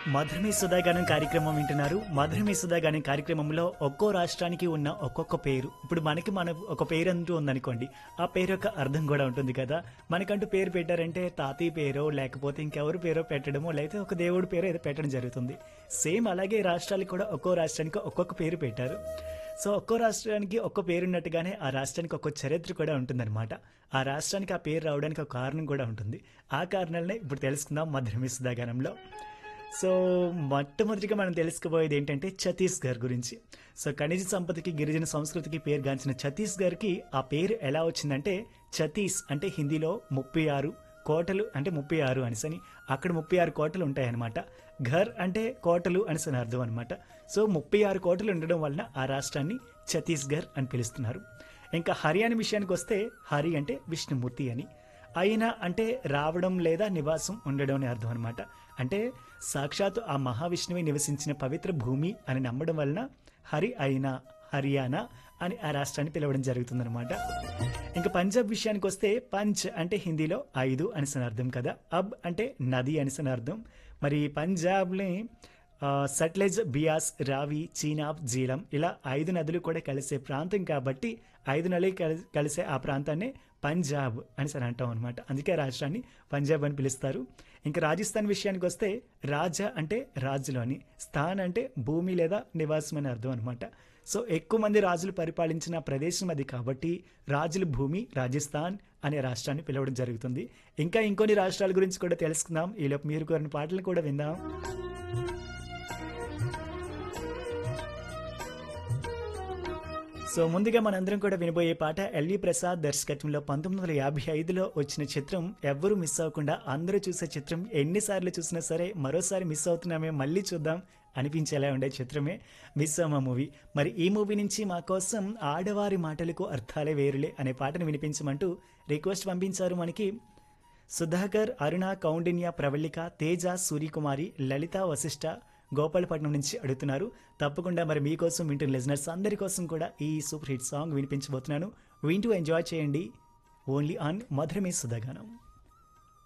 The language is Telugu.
మధురమే సుధాగానం కార్యక్రమం వింటున్నారు మధురమే సుధాగానం కార్యక్రమంలో ఒక్కో రాష్ట్రానికి ఉన్న ఒక్కొక్క పేరు ఇప్పుడు మనకి మన ఒక పేరు అంటూ ఉందనుకోండి ఆ పేరు యొక్క అర్థం కూడా ఉంటుంది కదా మనకంటూ పేరు పెట్టారంటే తాతయ్య పేరో లేకపోతే ఇంకెవరు పేరో పెట్టడమో లేకపోతే ఒక దేవుడి పేరో ఏదో పెట్టడం జరుగుతుంది సేమ్ అలాగే రాష్ట్రాలకు కూడా ఒక్కో రాష్ట్రానికి ఒక్కొక్క పేరు పెట్టారు సో ఒక్కో రాష్ట్రానికి ఒక్కో పేరు ఉన్నట్టుగానే ఆ రాష్ట్రానికి ఒక్కో చరిత్ర కూడా ఉంటుందన్నమాట ఆ రాష్ట్రానికి ఆ పేరు రావడానికి ఒక కారణం కూడా ఉంటుంది ఆ కారణాలనే ఇప్పుడు తెలుసుకుందాం మధురమే సుధాగానంలో సో మొట్టమొదటిగా మనం తెలుసుకోబోయేది ఏంటంటే ఛత్తీస్గఢ్ గురించి సో ఖనిజ సంపదకి గిరిజన సంస్కృతికి పేరుగాంచిన ఛత్తీస్గఢ్కి ఆ పేరు ఎలా వచ్చిందంటే ఛత్తీస్ అంటే హిందీలో ముప్పై ఆరు కోటలు అంటే ముప్పై ఆరు అనేసని అక్కడ ముప్పై ఆరు కోటలు ఉంటాయన్నమాట ఘర్ అంటే కోటలు అనేసి అర్థం అనమాట సో ముప్పై ఆరు కోటలు ఉండడం వలన ఆ రాష్ట్రాన్ని ఛత్తీస్గఢ్ అని పిలుస్తున్నారు ఇంకా హర్యానా విషయానికి వస్తే హరి అంటే విష్ణుమూర్తి అని అయినా అంటే రావడం లేదా నివాసం ఉండడం అని అర్థం అనమాట అంటే సాక్షాత్ ఆ మహావిష్ణువే నివసించిన పవిత్ర భూమి అని నమ్మడం వలన హరి అయినా హర్యానా అని ఆ రాష్ట్రాన్ని పిలవడం జరుగుతుందన్నమాట ఇంకా పంజాబ్ విషయానికి వస్తే పంచ్ అంటే హిందీలో ఐదు అని అర్థం కదా అబ్ అంటే నది అని అర్థం మరి పంజాబ్ని ఆ, సట్లెజ్ బియాస్ రావి చీనాబ్ జీలం ఇలా ఐదు నదులు కూడా కలిసే ప్రాంతం కాబట్టి ఐదు నదులు కలి- కలిసే ఆ ప్రాంతాన్ని పంజాబ్ అని సరే అంటాం అనమాట అందుకే ఆ రాష్ట్రాన్ని పంజాబ్ అని పిలుస్తారు ఇంకా రాజస్థాన్ విషయానికి వస్తే రాజా అంటే రాజులు అని స్థాన్ అంటే భూమి లేదా నివాసం అని అర్థం అనమాట సో ఎక్కువ మంది రాజులు పరిపాలించిన ప్రదేశం అది కాబట్టి రాజుల భూమి రాజస్థాన్ అనే రాష్ట్రాన్ని పిలవడం జరుగుతుంది ఇంకా ఇంకొన్ని రాష్ట్రాల గురించి కూడా తెలుసుకుందాం ఈలోపు మీరు కొన్ని పాటలు కూడా విందాం సో ముందుగా మనందరం కూడా వినబోయే పాట ఎల్వి ప్రసాద్ దర్శకత్వంలో పంతొమ్మిది వందల యాభై ఐదులో వచ్చిన చిత్రం ఎవ్వరూ మిస్ అవ్వకుండా అందరూ చూసే చిత్రం ఎన్నిసార్లు చూసినా సరే మరోసారి మిస్ అవుతున్నామే మళ్ళీ చూద్దాం అనిపించేలా ఉండే చిత్రమే మిస్ అమ్మ మూవీ మరి ఈ మూవీ నుంచి మా కోసం ఆడవారి మాటలకు అర్థాలే వేరులే అనే పాటను వినిపించమంటూ రిక్వెస్ట్ పంపించారు మనకి సుధాకర్ అరుణ కౌండిన్య ప్రవళిక తేజ సూర్యకుమారి లలిత వశిష్ట గోపాలపట్నం నుంచి అడుగుతున్నారు తప్పకుండా మరి మీకోసం వింటున్న లిజనర్స్ అందరి కోసం కూడా ఈ సూపర్ హిట్ సాంగ్ వినిపించబోతున్నాను వింటూ ఎంజాయ్ చేయండి ఓన్లీ ఆన్ మధురమే సుధాగానం